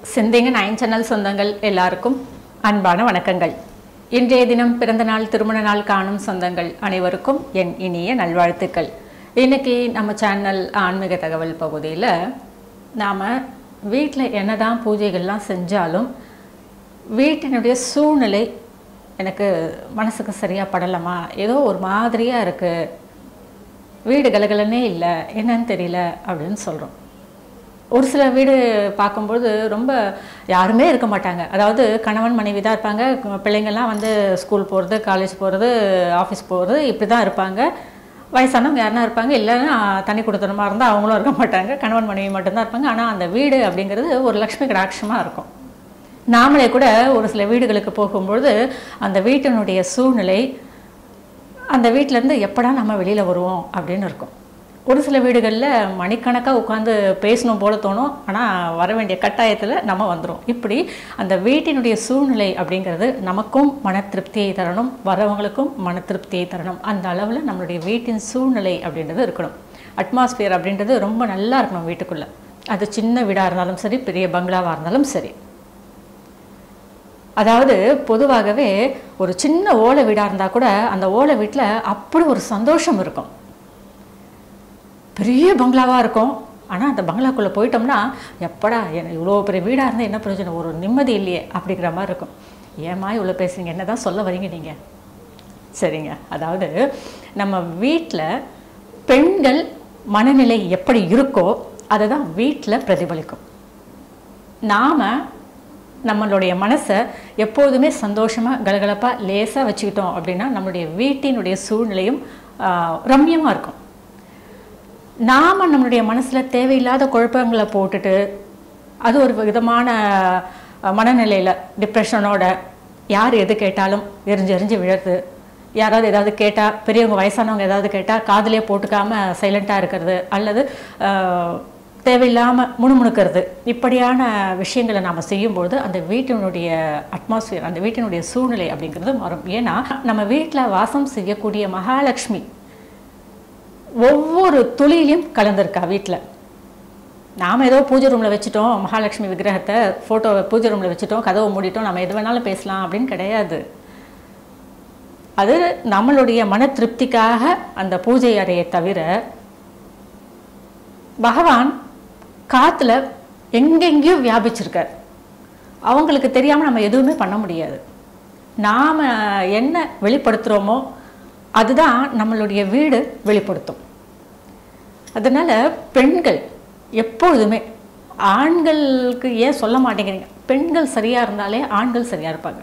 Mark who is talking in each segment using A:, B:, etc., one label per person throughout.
A: சிந்திங்க nine channel சொந்தங்கள் எல்லாருக்கும் அன்பான வணக்கங்கள் இன்றைய தினம் பிறந்த நாள் திருமண நாள் காணும் சொந்தங்கள் அனைவருக்கும் என் இனிய நல்வாழ்த்துக்கள் இன்னைக்கு நம்ம சேனல் ஆன்மீக தகவல் பகுதியில் நாம் வீட்டில் என்னதான் பூஜைகள்லாம் செஞ்சாலும் வீட்டினுடைய சூழ்நிலை எனக்கு மனசுக்கு சரியாக படலமா ஏதோ ஒரு மாதிரியாக இருக்குது வீடு கலகலனே இல்லை என்னன்னு தெரியல அப்படின்னு சொல்கிறோம் ஒரு சில வீடு பார்க்கும்போது ரொம்ப யாருமே இருக்க மாட்டாங்க அதாவது கணவன் மனைவி தான் இருப்பாங்க பிள்ளைங்கள்லாம் வந்து ஸ்கூல் போகிறது காலேஜ் போகிறது ஆஃபீஸ் போகிறது இப்படி தான் இருப்பாங்க வயசானவங்க யாருனா இருப்பாங்க இல்லைன்னா தனி கொடுத்தனமாக இருந்தால் அவங்களும் இருக்க மாட்டாங்க கணவன் மனைவி மட்டும்தான் இருப்பாங்க ஆனால் அந்த வீடு அப்படிங்கிறது ஒரு லக்ஷ்மி கடாட்சமாக இருக்கும் நாமளே கூட ஒரு சில வீடுகளுக்கு போகும்பொழுது அந்த வீட்டினுடைய சூழ்நிலை அந்த வீட்டிலேருந்து எப்படா நம்ம வெளியில் வருவோம் அப்படின்னு இருக்கும் ஒரு சில வீடுகளில் மணிக்கணக்காக உட்காந்து பேசணும் போல தோணும் ஆனால் வர வேண்டிய கட்டாயத்தில் நம்ம வந்துடும் இப்படி அந்த வீட்டினுடைய சூழ்நிலை அப்படிங்கிறது நமக்கும் மன திருப்தியை தரணும் வரவங்களுக்கும் மன திருப்தியை தரணும் அந்த அளவில் நம்மளுடைய வீட்டின் சூழ்நிலை அப்படின்றது இருக்கணும் அட்மாஸ்பியர் அப்படின்றது ரொம்ப நல்லா இருக்கணும் வீட்டுக்குள்ளே அது சின்ன வீடாக இருந்தாலும் சரி பெரிய பங்களாவாக இருந்தாலும் சரி அதாவது பொதுவாகவே ஒரு சின்ன ஓலை வீடாக இருந்தால் கூட அந்த ஓலை வீட்டில் அப்படி ஒரு சந்தோஷம் இருக்கும் பெரிய பங்களாவாக இருக்கும் ஆனால் அந்த பங்களாக்குள்ளே போயிட்டோம்னா எப்படா எனக்கு இவ்வளோ பெரிய வீடாக இருந்தால் என்ன பிரயோஜனம் ஒரு நிம்மதி இல்லையே அப்படிங்கிற மாதிரி இருக்கும் ஏமா இவ்வளோ பேசுறீங்க என்ன தான் சொல்ல வரீங்க நீங்கள் சரிங்க அதாவது நம்ம வீட்டில் பெண்கள் மனநிலை எப்படி இருக்கோ அதை தான் வீட்டில் பிரதிபலிக்கும் நாம் நம்மளுடைய மனசை எப்போதுமே சந்தோஷமாக கலகலப்பாக லேசாக வச்சுக்கிட்டோம் அப்படின்னா நம்மளுடைய வீட்டினுடைய சூழ்நிலையும் ரம்யமாக இருக்கும் நாம் நம்மளுடைய மனசில் தேவையில்லாத குழப்பங்களை போட்டுட்டு அது ஒரு விதமான மனநிலையில் டிப்ரெஷனோட யார் எது கேட்டாலும் எரிஞ்சு எரிஞ்சு விழறது யாராவது ஏதாவது கேட்டால் பெரியவங்க வயசானவங்க ஏதாவது கேட்டால் காதலே போட்டுக்காம சைலண்ட்டாக இருக்கிறது அல்லது தேவையில்லாமல் முணுமுணுக்கிறது இப்படியான விஷயங்களை நாம் செய்யும்பொழுது அந்த வீட்டினுடைய அட்மாஸ்பியர் அந்த வீட்டினுடைய சூழ்நிலை அப்படிங்கிறது மாறும் ஏன்னா நம்ம வீட்டில் வாசம் செய்யக்கூடிய மகாலட்சுமி ஒவ்வொரு துளியிலையும் கலந்துருக்கா வீட்டில் நாம் ஏதோ பூஜை ரூமில் வச்சுட்டோம் மகாலட்சுமி விக்கிரகத்தை ஃபோட்டோ பூஜை ரூமில் வச்சுட்டோம் கதவை மூடிட்டோம் நம்ம எது வேணாலும் பேசலாம் அப்படின்னு கிடையாது அது நம்மளுடைய மன திருப்திக்காக அந்த பூஜை அறையை தவிர பகவான் காற்றுல எங்கெங்கேயோ வியாபிச்சிருக்கார் அவங்களுக்கு தெரியாமல் நம்ம எதுவுமே பண்ண முடியாது நாம் என்ன வெளிப்படுத்துகிறோமோ அதுதான் நம்மளுடைய வீடு வெளிப்படுத்தும் அதனால் பெண்கள் எப்பொழுதுமே ஆண்களுக்கு ஏன் சொல்ல மாட்டேங்கிறீங்க பெண்கள் சரியாக இருந்தாலே ஆண்கள் சரியாக இருப்பாங்க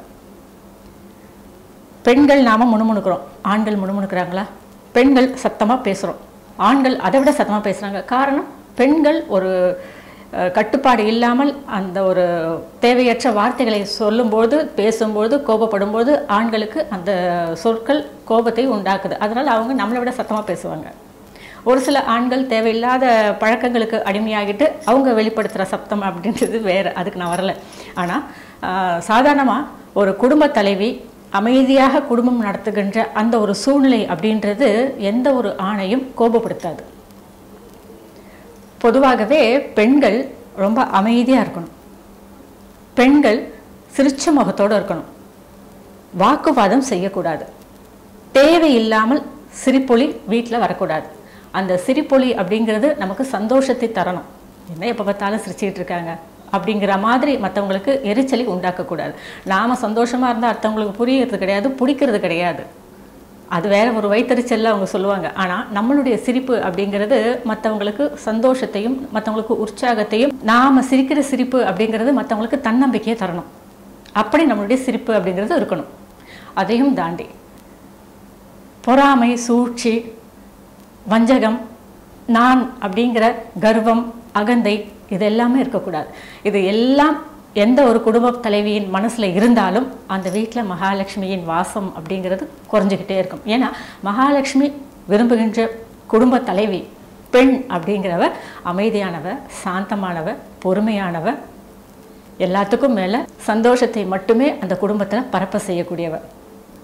A: பெண்கள் நாம் முணுமுணுக்கிறோம் ஆண்கள் முணுமுணுக்கிறாங்களா பெண்கள் சத்தமாக பேசுகிறோம் ஆண்கள் அதை விட சத்தமாக பேசுகிறாங்க காரணம் பெண்கள் ஒரு கட்டுப்பாடு இல்லாமல் அந்த ஒரு தேவையற்ற வார்த்தைகளை சொல்லும்போது பேசும்போது கோபப்படும்போது ஆண்களுக்கு அந்த சொற்கள் கோபத்தை உண்டாக்குது அதனால் அவங்க நம்மளை விட சத்தமாக பேசுவாங்க ஒரு சில ஆண்கள் தேவையில்லாத பழக்கங்களுக்கு அடிமையாகிட்டு அவங்க வெளிப்படுத்துகிற சப்தம் அப்படின்றது வேறு அதுக்கு நான் வரல ஆனால் சாதாரணமாக ஒரு குடும்ப தலைவி அமைதியாக குடும்பம் நடத்துகின்ற அந்த ஒரு சூழ்நிலை அப்படின்றது எந்த ஒரு ஆணையும் கோபப்படுத்தாது பொதுவாகவே பெண்கள் ரொம்ப அமைதியாக இருக்கணும் பெண்கள் சிரிச்ச முகத்தோடு இருக்கணும் வாக்குவாதம் செய்யக்கூடாது தேவையில்லாமல் சிரிப்பொலி வீட்டில் வரக்கூடாது அந்த சிரிப்பொலி அப்படிங்கிறது நமக்கு சந்தோஷத்தை தரணும் என்ன எப்போ பார்த்தாலும் சிரிச்சுக்கிட்டு இருக்காங்க அப்படிங்கிற மாதிரி மற்றவங்களுக்கு எரிச்சலை உண்டாக்கக்கூடாது நாம் சந்தோஷமாக இருந்தால் அடுத்தவங்களுக்கு புரியறது கிடையாது பிடிக்கிறது கிடையாது அது வேற ஒரு வைத்தறிச்சல்ல அவங்க சொல்லுவாங்க ஆனால் நம்மளுடைய சிரிப்பு அப்படிங்கிறது மற்றவங்களுக்கு சந்தோஷத்தையும் மற்றவங்களுக்கு உற்சாகத்தையும் நாம் சிரிக்கிற சிரிப்பு அப்படிங்கிறது மற்றவங்களுக்கு தன்னம்பிக்கையை தரணும் அப்படி நம்மளுடைய சிரிப்பு அப்படிங்கிறது இருக்கணும் அதையும் தாண்டி பொறாமை சூழ்ச்சி வஞ்சகம் நான் அப்படிங்கிற கர்வம் அகந்தை இது எல்லாமே இருக்கக்கூடாது இது எல்லாம் எந்த ஒரு குடும்ப தலைவியின் மனசில் இருந்தாலும் அந்த வீட்டில் மகாலட்சுமியின் வாசம் அப்படிங்கிறது குறைஞ்சிக்கிட்டே இருக்கும் ஏன்னா மகாலட்சுமி விரும்புகின்ற குடும்ப தலைவி பெண் அப்படிங்கிறவ அமைதியானவ சாந்தமானவ பொறுமையானவ எல்லாத்துக்கும் மேலே சந்தோஷத்தை மட்டுமே அந்த குடும்பத்தில் பரப்ப செய்யக்கூடியவ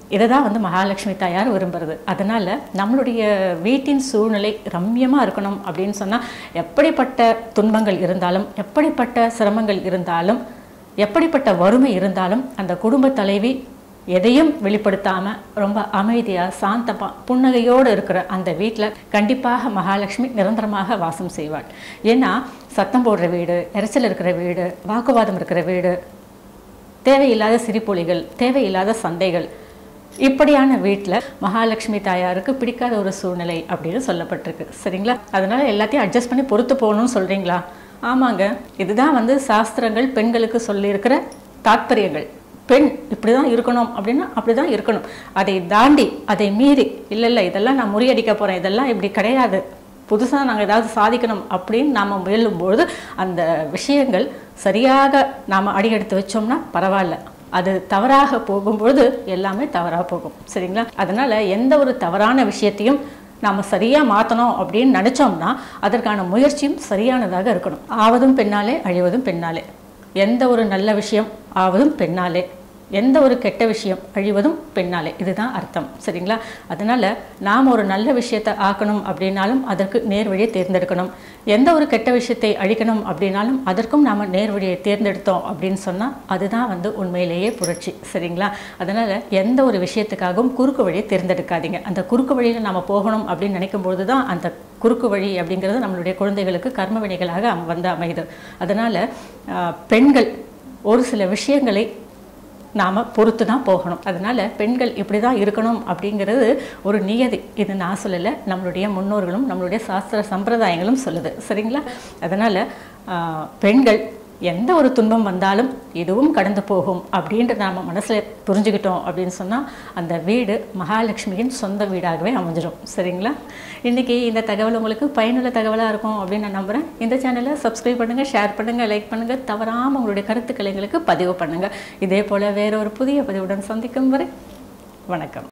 A: இதை தான் வந்து மகாலட்சுமி தாயார் விரும்புறது அதனால் நம்மளுடைய வீட்டின் சூழ்நிலை ரம்யமாக இருக்கணும் அப்படின்னு சொன்னால் எப்படிப்பட்ட துன்பங்கள் இருந்தாலும் எப்படிப்பட்ட சிரமங்கள் இருந்தாலும் எப்படிப்பட்ட வறுமை இருந்தாலும் அந்த குடும்ப தலைவி எதையும் வெளிப்படுத்தாமல் ரொம்ப அமைதியாக சாந்தமாக புன்னகையோடு இருக்கிற அந்த வீட்டில் கண்டிப்பாக மகாலட்சுமி நிரந்தரமாக வாசம் செய்வாள் ஏன்னா சத்தம் போடுற வீடு இறைச்சல் இருக்கிற வீடு வாக்குவாதம் இருக்கிற வீடு தேவையில்லாத சிரிப்பொலிகள் தேவையில்லாத சண்டைகள் இப்படியான வீட்டில் மகாலட்சுமி தாயாருக்கு பிடிக்காத ஒரு சூழ்நிலை அப்படின்னு சொல்லப்பட்டிருக்கு சரிங்களா அதனால எல்லாத்தையும் அட்ஜஸ்ட் பண்ணி பொறுத்து போகணும்னு சொல்கிறீங்களா ஆமாங்க இதுதான் வந்து சாஸ்திரங்கள் பெண்களுக்கு சொல்லியிருக்கிற தாத்பரியங்கள் பெண் இப்படி தான் இருக்கணும் அப்படின்னா அப்படி தான் இருக்கணும் அதை தாண்டி அதை மீறி இல்லை இல்லை இதெல்லாம் நான் முறியடிக்க போகிறேன் இதெல்லாம் இப்படி கிடையாது புதுசாக நாங்கள் ஏதாவது சாதிக்கணும் அப்படின்னு நாம் முயலும்பொழுது அந்த விஷயங்கள் சரியாக நாம் அடியெடுத்து வச்சோம்னா பரவாயில்ல அது தவறாக போகும்பொழுது எல்லாமே தவறாக போகும் சரிங்களா அதனால் எந்த ஒரு தவறான விஷயத்தையும் நாம் சரியாக மாற்றணும் அப்படின்னு நினச்சோம்னா அதற்கான முயற்சியும் சரியானதாக இருக்கணும் ஆவதும் பெண்ணாலே அழிவதும் பெண்ணாலே எந்த ஒரு நல்ல விஷயம் ஆவதும் பெண்ணாலே எந்த ஒரு கெட்ட விஷயம் அழிவதும் பெண்ணாலே இதுதான் அர்த்தம் சரிங்களா அதனால் நாம் ஒரு நல்ல விஷயத்தை ஆக்கணும் அப்படின்னாலும் அதற்கு நேர் வழியை தேர்ந்தெடுக்கணும் எந்த ஒரு கெட்ட விஷயத்தை அழிக்கணும் அப்படின்னாலும் அதற்கும் நாம் நேர் வழியை தேர்ந்தெடுத்தோம் அப்படின்னு சொன்னால் அதுதான் வந்து உண்மையிலேயே புரட்சி சரிங்களா அதனால் எந்த ஒரு விஷயத்துக்காகவும் குறுக்கு வழியை தேர்ந்தெடுக்காதீங்க அந்த குறுக்கு வழியில் நாம் போகணும் அப்படின்னு நினைக்கும் பொழுது தான் அந்த குறுக்கு வழி அப்படிங்கிறது நம்மளுடைய குழந்தைகளுக்கு கர்ம வினைகளாக அம்- வந்து அமையுது அதனால் பெண்கள் ஒரு சில விஷயங்களை நாம் பொறுத்து தான் போகணும் அதனால் பெண்கள் இப்படி தான் இருக்கணும் அப்படிங்கிறது ஒரு நியதி இது நான் சொல்லலை நம்மளுடைய முன்னோர்களும் நம்மளுடைய சாஸ்திர சம்பிரதாயங்களும் சொல்லுது சரிங்களா அதனால் பெண்கள் எந்த ஒரு துன்பம் வந்தாலும் இதுவும் கடந்து போகும் அப்படின்ற நாம் மனசில் புரிஞ்சுக்கிட்டோம் அப்படின்னு சொன்னால் அந்த வீடு மகாலட்சுமியின் சொந்த வீடாகவே அமைஞ்சிடும் சரிங்களா இன்றைக்கி இந்த தகவல் உங்களுக்கு பயனுள்ள தகவலாக இருக்கும் அப்படின்னு நான் நம்புகிறேன் இந்த சேனலை சப்ஸ்கிரைப் பண்ணுங்கள் ஷேர் பண்ணுங்கள் லைக் பண்ணுங்கள் தவறாமல் உங்களுடைய கருத்துக்களை எங்களுக்கு பதிவு பண்ணுங்கள் இதே போல் வேற ஒரு புதிய பதிவுடன் சந்திக்கும் வரை வணக்கம்